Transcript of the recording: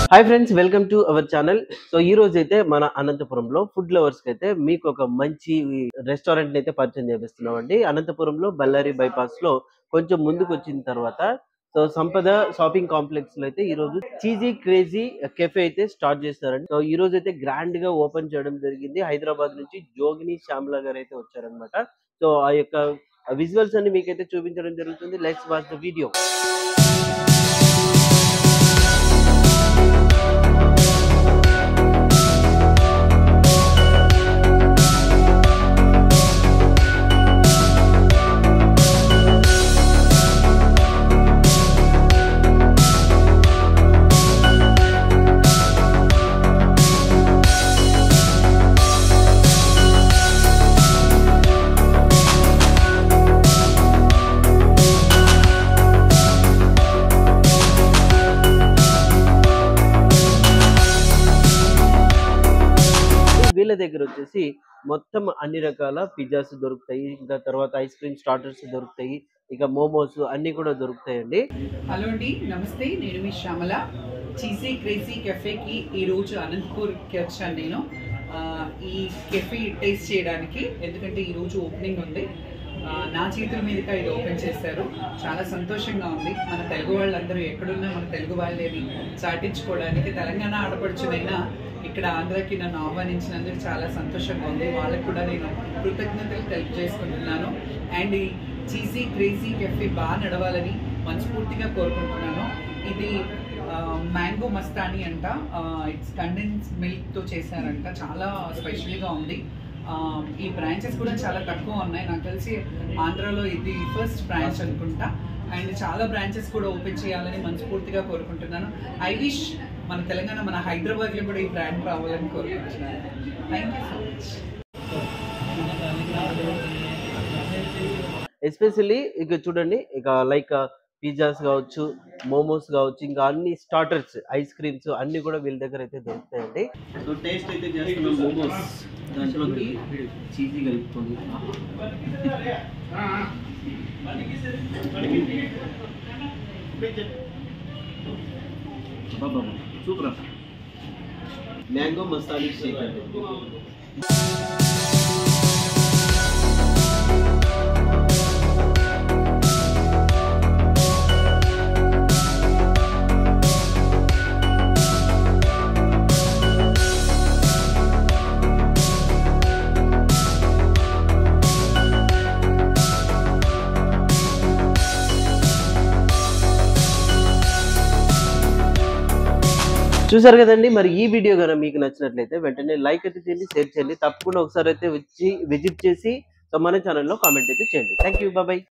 hi friends welcome to our channel so ఈ రోజు అయితే మన అనంతపురంలో ఫుడ్ లవర్స్ కి అయితే మీకు ఒక మంచి రెస్టారెంట్ అయితే పరిచయం చేపిస్తున్నాం అండి అనంతపురంలో బళ్ళారి బైపాస్ లో కొంచెం ముందుకు వచ్చిన తర్వాత సో సంపద షాపింగ్ కాంప్లెక్స్ లో అయితే ఈ రోజు చీజీ క్రేజీ కెఫే అయితే స్టార్ట్ చేస్తారండి సో ఈ రోజు అయితే గ్రాండ్ గా ఓపెన్ చేయడం జరిగింది హైదరాబాద్ నుంచి జోగిని శ్యామల గారు అయితే వచ్చారనమాట సో ఆ యొక్క విజువల్స్ అన్ని మీకైతే చూపించడం జరుగుతుంది లెట్స్ వాచ్ ద వీడియో వీళ్ళ దగ్గర వచ్చేసి మొత్తం అన్ని రకాల పిజ్జాస్ దొరుకుతాయి ఇంకా తర్వాత ఐస్ క్రీమ్ స్టార్టర్స్ దొరుకుతాయి ఇక మోమోస్ అన్ని కూడా దొరుకుతాయండి హలో అండి నమస్తే నేను మీ శ్యామల చీజీ క్రేజీ కెఫేకి ఈరోజు అనంతపూర్కి వచ్చాను నేను ఆ, ఈ కెఫే టేస్ట్ చేయడానికి ఎందుకంటే ఈరోజు ఓపెనింగ్ ఉంది ఆ, నా చేతుల మీదుగా ఇది ఓపెన్ చేశారు చాలా సంతోషంగా ఉంది మన తెలుగు వాళ్ళందరూ ఎక్కడున్నా మన తెలుగు వాళ్ళని చాటించుకోవడానికి తెలంగాణ ఆడపడుచునైనా ఇక్కడ ఆంధ్రాకి నన్ను ఆహ్వానించినందుకు చాలా సంతోషంగా ఉంది వాళ్ళకు కూడా నేను కృతజ్ఞతలు తెలియజేసుకుంటున్నాను అండ్ ఈ చీజీ క్రేజీ కెఫే బాగా నడవాలని మనస్ఫూర్తిగా కోరుకుంటున్నాను ఇది మ్యాంగో మస్తాని అంట ఇట్స్ కండెన్స్ మిల్క్తో చేశారంట చాలా స్పెషల్గా ఉంది ఆ, ఈ బ్రాంచెస్ కూడా చాలా తక్కువ ఉన్నాయి నాకు తెలిసి ఆంధ్రాలో ఇది ఫస్ట్ బ్రాంచ్ అనుకుంటా అండ్ చాలా బ్రాంచెస్ కూడా ఓపెన్ చేయాలని మనస్ఫూర్తిగా కోరుకుంటున్నాను ఐ విష్ మన తెలంగాణ మన హైదరాబాద్లో కూడా ఈ బ్రాండ్ రావాలని కోరుకుంటున్నాను thank you so much especially ఇక చూడండి ఇక లైక్ పిజ్జాస్ కావచ్చు మోమోస్ కావచ్చు ఇంకా అన్ని స్టార్టర్స్ ఐస్ క్రీమ్స్ అన్ని కూడా వీళ్ళ దగ్గర అయితే దొరుకుతాయండి సో టేస్ట్ అయితే చేస్తున్నాం మోమోస్ దాంట్లోకి చీజీ కలుపుకొని సూపర్ మ్యాంగో మసాలా షేక్ అండి చూసారు కదండి మరి ఈ వీడియో కనుక మీకు నచ్చినట్లయితే వెంటనే లైక్ అయితే చేయండి షేర్ చేయండి తప్పకుండా ఒకసారి అయితే వచ్చి విజిట్ చేసి సో మన ఛానల్లో కామెంట్ అయితే చేయండి థ్యాంక్ యూ బాయ్